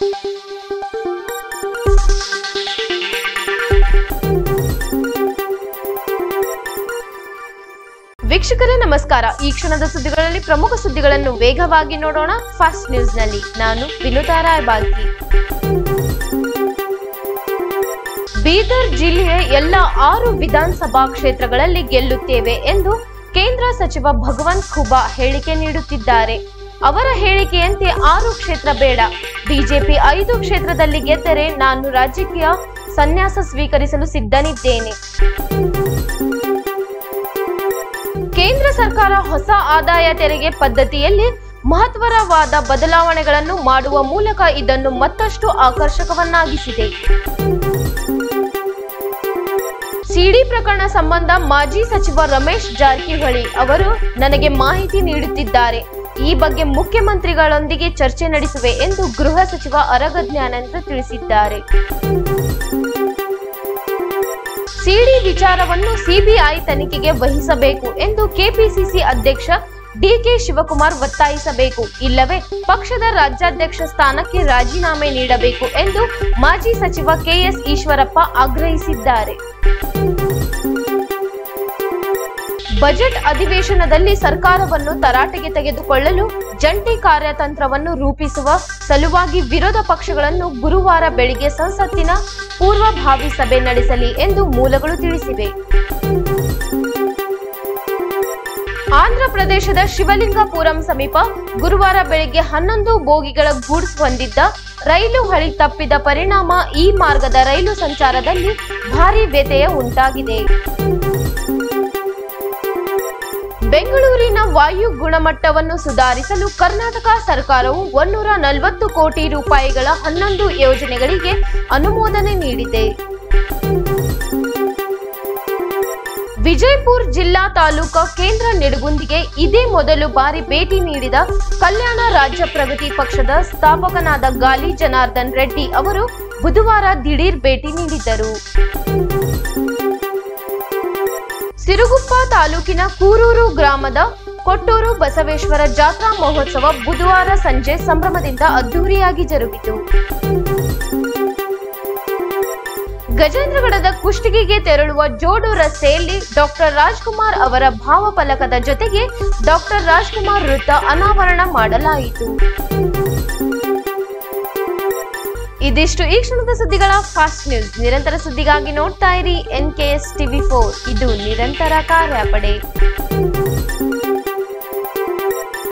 ವೀಕ್ಷಕರೇ ನಮಸ್ಕಾರ ಈ ಕ್ಷಣದ ಸುದ್ದಿಗಳಲ್ಲಿ ಪ್ರಮುಖ ಸುದ್ದಿಗಳನ್ನು ವೇಗವಾಗಿ ನೋಡೋಣ ಫಾಸ್ಟ್ ನ್ಯೂಸ್ನಲ್ಲಿ ನಾನು ವಿನುತಾ ರಾಯಬಾಗಿ ಬೀದರ್ ಜಿಲ್ಲೆಯ ಎಲ್ಲ ಆರು ವಿಧಾನಸಭಾ ಕ್ಷೇತ್ರಗಳಲ್ಲಿ ಗೆಲ್ಲುತ್ತೇವೆ ಎಂದು ಕೇಂದ್ರ ಸಚಿವ ಭಗವಂತ್ ಖುಬಾ ಹೇಳಿಕೆ ನೀಡುತ್ತಿದ್ದಾರೆ ಅವರ ಹೇಳಿಕೆಯಂತೆ ಆರು ಕ್ಷೇತ್ರ ಬೇಡ ಬಿಜೆಪಿ ಐದು ಕ್ಷೇತ್ರದಲ್ಲಿ ಗೆದ್ದರೆ ನಾನು ರಾಜಕೀಯ ಸನ್ಯಾಸ ಸ್ವೀಕರಿಸಲು ಸಿದ್ಧನಿದ್ದೇನೆ ಕೇಂದ್ರ ಸರ್ಕಾರ ಹೊಸ ಆದಾಯ ತೆರಿಗೆ ಪದ್ಧತಿಯಲ್ಲಿ ಮಹತ್ವರವಾದ ಬದಲಾವಣೆಗಳನ್ನು ಮಾಡುವ ಮೂಲಕ ಇದನ್ನು ಮತ್ತಷ್ಟು ಆಕರ್ಷಕವನ್ನಾಗಿಸಿದೆ ಸಿಡಿ ಪ್ರಕರಣ ಸಂಬಂಧ ಮಾಜಿ ಸಚಿವ ರಮೇಶ್ ಜಾರಕಿಹೊಳಿ ಅವರು ನನಗೆ ಮಾಹಿತಿ ನೀಡುತ್ತಿದ್ದಾರೆ ಈ ಬಗ್ಗೆ ಮುಖ್ಯಮಂತ್ರಿಗಳೊಂದಿಗೆ ಚರ್ಚೆ ನಡೆಸುವೆ ಎಂದು ಗೃಹ ಸಚಿವ ಅರಗ ಜ್ಞಾನೇಂದ್ರ ತಿಳಿಸಿದ್ದಾರೆ ಸಿಡಿ ವಿಚಾರವನ್ನು ಸಿಬಿಐ ತನಿಖೆಗೆ ವಹಿಸಬೇಕು ಎಂದು ಕೆಪಿಸಿಸಿ ಅಧ್ಯಕ್ಷ ಡಿಕೆ ಶಿವಕುಮಾರ್ ಒತ್ತಾಯಿಸಬೇಕು ಇಲ್ಲವೇ ಪಕ್ಷದ ರಾಜ್ಯಾಧ್ಯಕ್ಷ ಸ್ಥಾನಕ್ಕೆ ರಾಜೀನಾಮೆ ನೀಡಬೇಕು ಎಂದು ಮಾಜಿ ಸಚಿವ ಕೆಎಸ್ ಈಶ್ವರಪ್ಪ ಆಗ್ರಹಿಸಿದ್ದಾರೆ ಬಜೆಟ್ ಅಧಿವೇಶನದಲ್ಲಿ ಸರ್ಕಾರವನ್ನು ತರಾಟೆಗೆ ತೆಗೆದುಕೊಳ್ಳಲು ಜಂಟಿ ಕಾರ್ಯತಂತ್ರವನ್ನು ರೂಪಿಸುವ ಸಲುವಾಗಿ ವಿರೋಧ ಪಕ್ಷಗಳನ್ನು ಗುರುವಾರ ಬೆಳಿಗ್ಗೆ ಸಂಸತ್ತಿನ ಪೂರ್ವಭಾವಿ ಸಭೆ ನಡೆಸಲಿ ಎಂದು ಮೂಲಗಳು ತಿಳಿಸಿವೆ ಆಂಧ್ರ ಪ್ರದೇಶದ ಶಿವಲಿಂಗಪುರಂ ಸಮೀಪ ಗುರುವಾರ ಬೆಳಗ್ಗೆ ಹನ್ನೊಂದು ಬೋಗಿಗಳ ಗೂಡ್ಸ್ ಹೊಂದಿದ್ದ ರೈಲು ಹಳಿ ತಪ್ಪಿದ ಪರಿಣಾಮ ಈ ಮಾರ್ಗದ ರೈಲು ಸಂಚಾರದಲ್ಲಿ ಭಾರಿ ವ್ಯತ್ಯಯ ಉಂಟಾಗಿದೆ ಬೆಂಗಳೂರಿನ ವಾಯು ಗುಣಮಟ್ಟವನ್ನು ಸುಧಾರಿಸಲು ಕರ್ನಾಟಕ ಸರ್ಕಾರವು ಒನ್ನೂರ ನಲವತ್ತು ಕೋಟಿ ರೂಪಾಯಿಗಳ ಹನ್ನೊಂದು ಯೋಜನೆಗಳಿಗೆ ಅನುಮೋದನೆ ನೀಡಿದೆ ವಿಜಯಪುರ ಜಿಲ್ಲಾ ತಾಲೂಕು ಕೇಂದ್ರ ನಿಡಗುಂದಿಗೆ ಇದೇ ಮೊದಲು ಬಾರಿ ಭೇಟಿ ನೀಡಿದ ಕಲ್ಯಾಣ ರಾಜ್ಯ ಪ್ರಗತಿ ಪಕ್ಷದ ಸ್ಥಾಪಕನಾದ ಗಾಲಿ ಜನಾರ್ದನ್ ರೆಡ್ಡಿ ಅವರು ಬುಧವಾರ ದಿಢೀರ್ ಭೇಟಿ ನೀಡಿದ್ದರು ಸಿರುಗುಪ್ಪ ತಾಲೂಕಿನ ಕೂರೂರು ಗ್ರಾಮದ ಕೊಟ್ಟೂರು ಬಸವೇಶ್ವರ ಜಾತ್ರಾ ಮಹೋತ್ಸವ ಬುಧವಾರ ಸಂಜೆ ಸಂಭ್ರಮದಿಂದ ಅದ್ದೂರಿಯಾಗಿ ಜರುಗಿತು ಗಜೇಂದ್ರಗಡದ ಕುಷ್ಟಗಿಗೆ ತೆರಳುವ ಜೋಡು ರಸ್ತೆಯಲ್ಲಿ ಡಾಕ್ಟರ್ ರಾಜ್ಕುಮಾರ್ ಅವರ ಭಾವಫಲಕದ ಜೊತೆಗೆ ಡಾಕ್ಟರ್ ರಾಜ್ಕುಮಾರ್ ವೃತ್ತ ಅನಾವರಣ ಮಾಡಲಾಯಿತು ಇದಿಷ್ಟು ಈ ಕ್ಷಣದ ಸುದ್ದಿಗಳ ಫಾಸ್ಟ್ ನ್ಯೂಸ್ ನಿರಂತರ ಸುದ್ದಿಗಾಗಿ ನೋಡ್ತಾ ಇರಿ N K S TV four ಇದು ನಿರಂತರ ಕಾರ್ಯಾಪಡೆ